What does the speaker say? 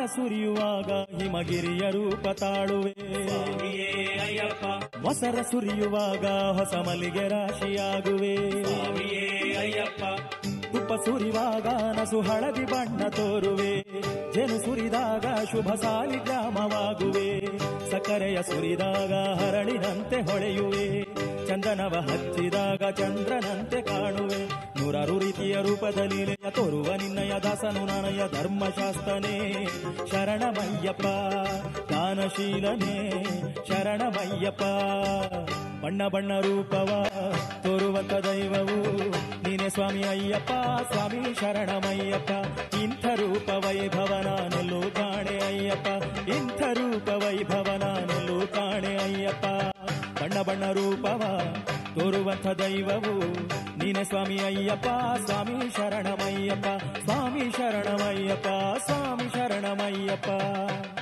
ಸುರಿಯುವಾಗ ಹಿಮಗಿರಿಯ ರೂಪ ತಾಳುವೆ ಸ್ವಾಮಿಯೇ ಅಯ್ಯಪ್ಪ ಮೊಸರ ಸುರಿಯುವಾಗ ಹೊಸ ಮಲ್ಲಿಗೆ ರಾಶಿಯಾಗುವೆ ಸ್ವಾಮಿಯೇ ಅಯ್ಯಪ್ಪ ತುಪ್ಪ ಸುರಿವಾಗ ನಸು ಹಳದಿ ಬಣ್ಣ ತೋರುವೆ ಜೇನು ಸುರಿದಾಗ ಶುಭ ಸಾಲಿಗ್ರಾಮವಾಗುವೆ ಸಕ್ಕರೆಯ ಸುರಿದಾಗ ಹರಳಿನಂತೆ ಹೊಳೆಯುವೆ ಚಂದನವ ಹಚ್ಚಿದಾಗ ಚಂದ್ರನಂತೆ ಕಾಣುವೆ ನೂರಾರು ರೀತಿಯ ರೂಪದಲ್ಲಿ ಲಯ ತೋರುವ ನಿನ್ನಯ ದಾಸನು ನನಯ ಧರ್ಮಶಾಸ್ತ್ರನೇ ಶರಣಮಯ್ಯಪ್ಪ ದಾನಶೀಲನೇ ಶರಣಮಯ್ಯಪ್ಪ ಬಣ್ಣ ಬಣ್ಣ ರೂಪವ ತೋರುವಂತ ದೈವವು ನೀನೆ ಸ್ವಾಮಿ ಅಯ್ಯಪ್ಪ ಸ್ವಾಮಿ ಶರಣಮಯ್ಯಪ್ಪ ಇಂಥ ರೂಪ ವೈಭವ ನಾನೆಲ್ಲೂ ಕಾಣೆ ಅಯ್ಯಪ್ಪ ಇಂಥ ರೂಪ ವೈಭವ ನಾನೆಲ್ಲೂ ಕಾಣೆ ಅಯ್ಯಪ್ಪ ಬಣ್ಣ ಬಣ್ಣ ರೂಪವ ತೋರುವಂಥ ದೈವವು ನೀನೆ ಸ್ವಾಮಿ ಅಯ್ಯಪ್ಪ ಸ್ವಾಮಿ ಶರಣಮಯ್ಯಪ್ಪ ಸ್ವಾಮಿ ಶರಣಮಯ್ಯಪ್ಪ ಸ್ವಾಮಿ ಶರಣಮಯ್ಯಪ್ಪ